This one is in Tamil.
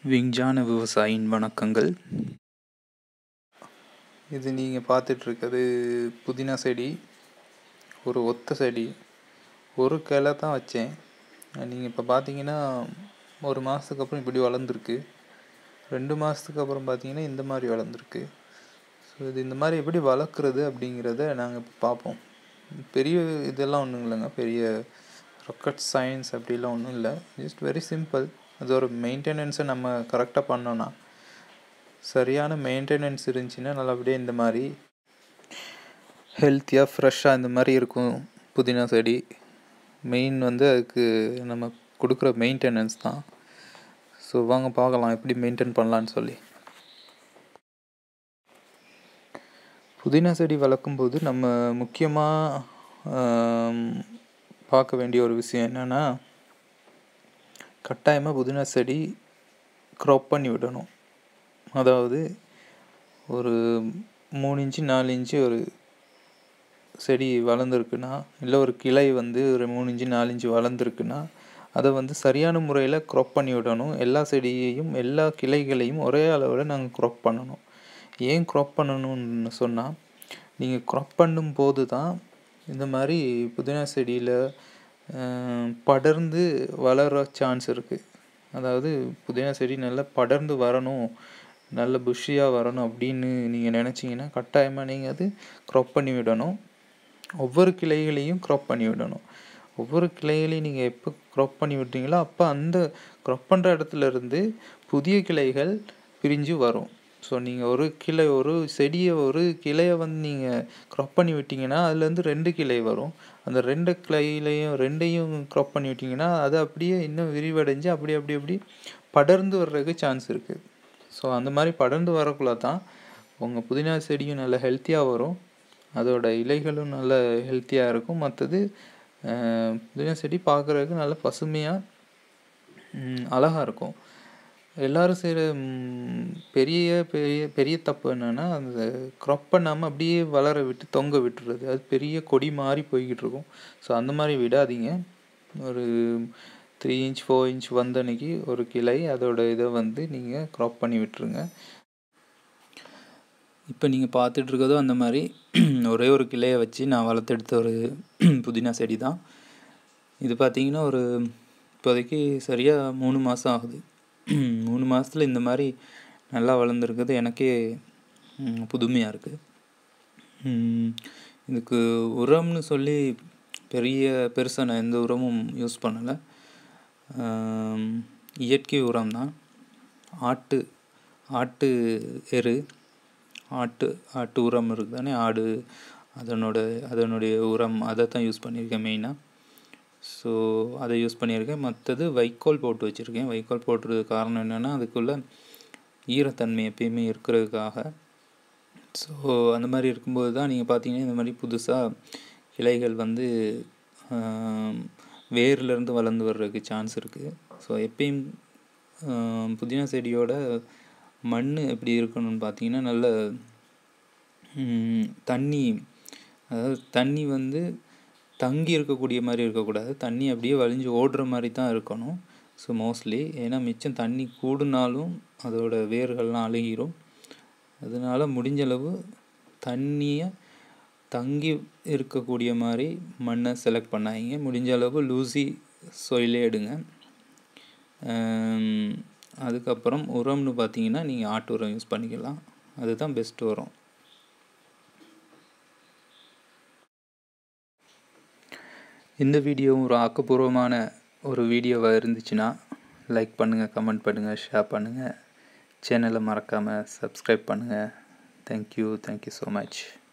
விஞ்ஞான விவசாயியின் வணக்கங்கள் இது நீங்கள் பார்த்துட்ருக்கிறது புதினா செடி ஒரு ஒத்த செடி ஒரு கிளை தான் வச்சேன் நீங்கள் இப்போ பார்த்தீங்கன்னா ஒரு மாதத்துக்கு அப்புறம் இப்படி வளர்ந்துருக்கு ரெண்டு மாதத்துக்கு அப்புறம் பார்த்தீங்கன்னா இந்த மாதிரி வளர்ந்துருக்கு ஸோ இது இந்த மாதிரி எப்படி வளர்க்குறது அப்படிங்கிறத நாங்கள் இப்போ பார்ப்போம் பெரிய இதெல்லாம் ஒன்றும் இல்லைங்க பெரிய ராக்கெட் சயின்ஸ் அப்படிலாம் ஒன்றும் இல்லை ஜஸ்ட் வெரி சிம்பிள் அது ஒரு மெயின்டெனன்ஸை நம்ம கரெக்டாக பண்ணோன்னா சரியான மெயின்டெனன்ஸ் இருந்துச்சுன்னா நல்லபடியாக இந்த மாதிரி ஹெல்த்தியாக ஃப்ரெஷ்ஷாக இந்த மாதிரி இருக்கும் புதினா செடி மெயின் வந்து அதுக்கு நம்ம கொடுக்குற மெயின்டெனன்ஸ் தான் ஸோ வாங்க பார்க்கலாம் எப்படி மெயின்டைன் பண்ணலான்னு சொல்லி புதினா செடி வளர்க்கும்போது நம்ம முக்கியமாக பார்க்க வேண்டிய ஒரு விஷயம் என்னென்னா கட்டாயமாக புதினா செடி க்ராப் பண்ணி விடணும் அதாவது ஒரு மூணு இன்ச்சு நாலு இன்ச்சு ஒரு செடி வளர்ந்துருக்குன்னா இல்லை ஒரு கிளை வந்து ஒரு மூணு இன்ச்சு நாலு இன்ச்சு வளர்ந்துருக்குன்னா அதை வந்து சரியான முறையில் க்ராப் பண்ணி விடணும் எல்லா செடியையும் எல்லா கிளைகளையும் ஒரே அளவில் நாங்கள் க்ராப் பண்ணணும் ஏன் க்ராப் பண்ணணும்னு சொன்னால் நீங்கள் க்ராப் பண்ணும்போது தான் இந்த மாதிரி புதினா செடியில் படர்ந்து வளர சான்ஸ் இருக்குது அதாவது புதினா செடி நல்லா படர்ந்து வரணும் நல்ல புஷ்ஷியாக வரணும் அப்படின்னு நீங்கள் நினச்சிங்கன்னா கட்டாயமாக நீங்கள் அது க்ராப் பண்ணி விடணும் ஒவ்வொரு கிளைகளையும் க்ராப் பண்ணி விடணும் ஒவ்வொரு கிளைகளையும் நீங்கள் எப்போ க்ராப் பண்ணி விட்டீங்களோ அப்போ அந்த க்ராப் பண்ணுற இடத்துல இருந்து புதிய கிளைகள் பிரிஞ்சு வரும் ஸோ நீங்கள் ஒரு கிளை ஒரு செடியை ஒரு கிளையை வந்து நீங்கள் க்ராப் பண்ணி விட்டிங்கன்னா அதுலேருந்து ரெண்டு கிளை வரும் அந்த ரெண்டு கிளையிலையும் ரெண்டையும் க்ராப் பண்ணி விட்டிங்கன்னா அது அப்படியே இன்னும் விரிவடைஞ்சு அப்படி அப்படி அப்படி படர்ந்து வர்றதுக்கு சான்ஸ் இருக்குது ஸோ அந்த மாதிரி படர்ந்து வரக்குள்ள தான் உங்கள் புதினா செடியும் நல்ல ஹெல்த்தியாக வரும் அதோட இலைகளும் நல்ல ஹெல்த்தியாக இருக்கும் மற்றது புதினா செடி பார்க்குறதுக்கு நல்ல பசுமையாக அழகாக இருக்கும் எல்லோரும் செய்கிற பெரிய பெரிய பெரிய தப்பு என்னென்னா அந்த க்ராப் பண்ணாமல் அப்படியே வளர விட்டு தொங்க விட்டுறது அது பெரிய கொடி மாதிரி போய்கிட்டு இருக்கும் ஸோ அந்த மாதிரி விடாதீங்க ஒரு த்ரீ இன்ச் ஃபோர் இன்ச் வந்த அன்னைக்கு ஒரு கிளை அதோட இதை வந்து நீங்கள் க்ராப் பண்ணி விட்டுருங்க இப்போ நீங்கள் பார்த்துட்ருக்கதோ அந்த மாதிரி ஒரே ஒரு கிளையை வச்சு நான் வளர்த்தெடுத்த ஒரு புதினா செடி தான் இது பார்த்திங்கன்னா ஒரு இப்போதைக்கு சரியாக மூணு மாதம் ஆகுது மூணு மாதத்தில் இந்த மாதிரி நல்லா வளர்ந்துருக்குது எனக்கே புதுமையாக இருக்குது இதுக்கு உரம்னு சொல்லி பெரிய பெருசாக நான் எந்த உரமும் யூஸ் பண்ணலை இயற்கை உரம் தான் ஆட்டு ஆட்டு எரு ஆட்டு ஆட்டு உரம் இருக்குது தானே ஆடு அதனோட அதனுடைய உரம் அதை தான் யூஸ் பண்ணியிருக்கேன் மெயினாக ஸோ அதை யூஸ் பண்ணியிருக்கேன் மற்றது வைக்கோல் போட்டு வச்சுருக்கேன் வைக்கோல் போட்டுறது காரணம் என்னென்னா அதுக்குள்ளே ஈரத்தன்மை எப்பயுமே இருக்கிறதுக்காக ஸோ அந்த மாதிரி இருக்கும்போது தான் நீங்கள் பார்த்தீங்கன்னா இந்த மாதிரி புதுசாக கிளைகள் வந்து வேர்லேருந்து வளர்ந்து வர்றதுக்கு சான்ஸ் இருக்குது ஸோ எப்பயும் புதினா செடியோட மண் எப்படி இருக்கணும்னு பார்த்தீங்கன்னா நல்ல தண்ணி அதாவது தண்ணி வந்து தங்கி இருக்கக்கூடிய மாதிரி இருக்கக்கூடாது தண்ணி அப்படியே வலிஞ்சு ஓடுற மாதிரி தான் இருக்கணும் ஸோ மோஸ்ட்லி ஏன்னா மிச்சம் தண்ணி கூடுனாலும் அதோட வேர்கள்லாம் அழுகிரும் அதனால் முடிஞ்சளவு தண்ணியை தங்கி இருக்கக்கூடிய மாதிரி மண்ணை செலக்ட் பண்ணாதீங்க முடிஞ்ச அளவு லூசி சொயிலே எடுங்க அதுக்கப்புறம் உரம்னு பார்த்தீங்கன்னா நீங்கள் ஆட்டு உரம் யூஸ் பண்ணிக்கலாம் அதுதான் பெஸ்ட் உரம் இந்த வீடியோவும் ஒரு ஆக்கப்பூர்வமான ஒரு வீடியோவாக இருந்துச்சுன்னா லைக் பண்ணுங்கள் கமெண்ட் பண்ணுங்கள் ஷேர் பண்ணுங்கள் சேனலை மறக்காமல் சப்ஸ்கிரைப் பண்ணுங்கள் தேங்க்யூ தேங்க்யூ ஸோ மச்